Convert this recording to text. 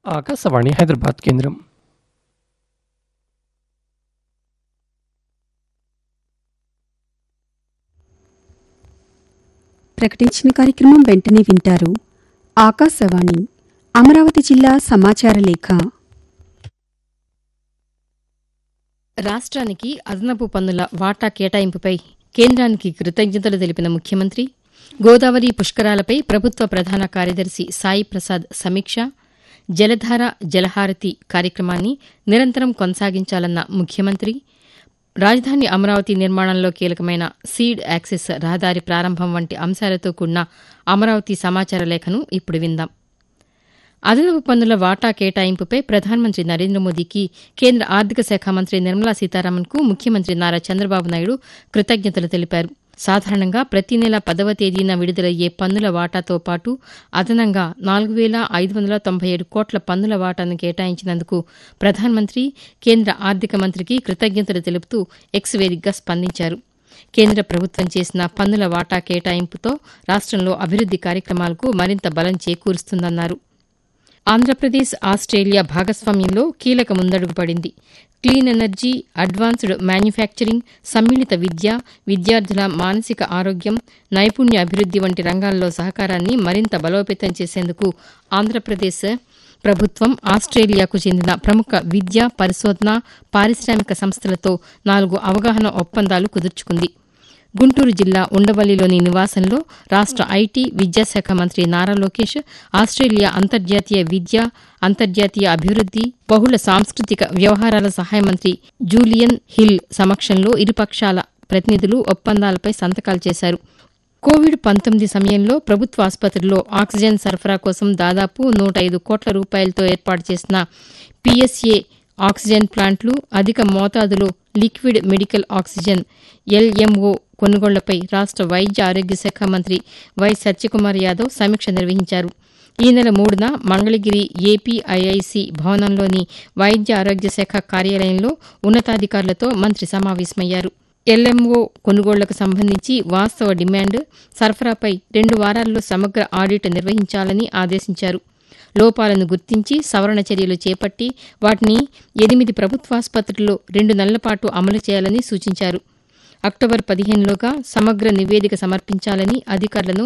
ఆకాశవాణి హైదరాబాద్ కేంద్రం ప్రకటించిన కార్యక్రమం వెంటనే వింటారు ఆకాశవాణి అమరావతి జిల్లా సమాచార లేఖ రాష్ట్రానికి అదనపు పన్నుల వాటా కేటాయింపుపై కేంద్రానికి కృతజ్ఞతలు తెలిపిన ముఖ్యమంత్రి గోదావరి పుష్కరాలపై ప్రభుత్వ ప్రధాన కార్యదర్శి సాయి ప్రసాద్ సమీక్ష జలధార జలహారతి కార్యక్రమాన్ని నిరంతరం కొనసాగించాలన్న ముఖ్యమంత్రి రాజధాని అమరావతి నిర్మాణంలో కీలకమైన సీడ్ యాక్సెస్ రహదారి ప్రారంభం వంటి అంశాలతో కూడిన అమరావతి సమాచార లేఖను ఇప్పుడు విందాం అదనపు పన్నుల వాటా కేటాయింపుపై ప్రధానమంత్రి నరేంద్ర మోదీకి కేంద్ర ఆర్థిక శాఖ మంత్రి నిర్మలా సీతారామన్కు ముఖ్యమంత్రి నారా చంద్రబాబు నాయుడు కృతజ్ఞతలు తెలిపారు సాధారణంగా ప్రతి నెల పదవ తేదీన విడుదలయ్యే పన్నుల వాటాతో పాటు అదనంగా నాలుగు వేల ఐదు వందల తొంభై ఏడు కోట్ల పన్నుల వాటాను కేటాయించినందుకు ప్రధానమంత్రి కేంద్ర ఆర్థిక మంత్రికి కృతజ్ఞతలు తెలుపుతూ ఎక్స్ వేదికగా స్పందించారు కేంద్ర ప్రభుత్వం చేసిన పన్నుల వాటా కేటాయింపుతో రాష్ట్రంలో అభివృద్ది కార్యక్రమాలకు మరింత బలం చేకూరుస్తుందన్నారు ఆంధ్రప్రదేశ్ ఆస్ట్రేలియా భాగస్వామ్యంలో కీలక ముందడుగు పడింది క్లీన్ ఎనర్జీ అడ్వాన్స్డ్ మ్యానుఫ్యాక్చరింగ్ సమ్మిళిత విద్య విద్యార్థుల మానసిక ఆరోగ్యం నైపుణ్య అభివృద్ది వంటి రంగాల్లో సహకారాన్ని మరింత బలోపేతం చేసేందుకు ఆంధ్రప్రదేశ్ ప్రభుత్వం ఆస్ట్రేలియాకు చెందిన ప్రముఖ విద్య పరిశోధన పారిశ్రామిక సంస్థలతో నాలుగు అవగాహన ఒప్పందాలు కుదుర్చుకుంది గుంటూరు జిల్లా ఉండవల్లిలోని నివాసంలో రాష్ట ఐటీ విద్యాశాఖ మంత్రి నారా లోకేష్ ఆస్ట్రేలియా అంతర్జాతీయ విద్య అంతర్జాతీయ అభివృద్ది బహుళ సాంస్కృతిక వ్యవహారాల సహాయ మంత్రి జూలియన్ హిల్ సమక్షంలో ఇరుపక్షాల ప్రతినిధులు ఒప్పందాలపై సంతకాలు చేశారు కోవిడ్ పంతొమ్మిది సమయంలో ప్రభుత్వ ఆసుపత్రుల్లో ఆక్సిజన్ సరఫరా కోసం దాదాపు నూట ఐదు కోట్ల రూపాయలతో ఏర్పాటు చేసిన పీఎస్ఏ ఆక్సిజన్ ప్లాంట్లు అధిక మోతాదులో లిక్విడ్ మెడికల్ ఆక్సిజన్ ఎల్ఎంఓ కొనుగోళ్లపై రాష్ట వైద్య ఆరోగ్య శాఖ మంత్రి వై సత్యకుమార్ యాదవ్ సమీక్ష నిర్వహించారు ఈ నెల మూడున మంగళగిరి ఏపీఐఐసి భవనంలోని వైద్య ఆరోగ్య శాఖ కార్యాలయంలో ఉన్నతాధికారులతో మంత్రి సమావేశమయ్యారు ఎల్ఎంఓ కొనుగోళ్లకు సంబంధించి వాస్తవ డిమాండ్ సరఫరాపై రెండు వారాల్లో సమగ్ర ఆడిట్ నిర్వహించాలని ఆదేశించారు లోపాలను గుర్తించి సవరణ చర్యలు చేపట్టి వాటిని ఎనిమిది ప్రభుత్వాసుపత్రుల్లో రెండు నెలల పాటు అమలు చేయాలని సూచించారు అక్టోబర్ పదిహేనులోగా సమగ్ర నివేదిక సమర్పించాలని అధికారులను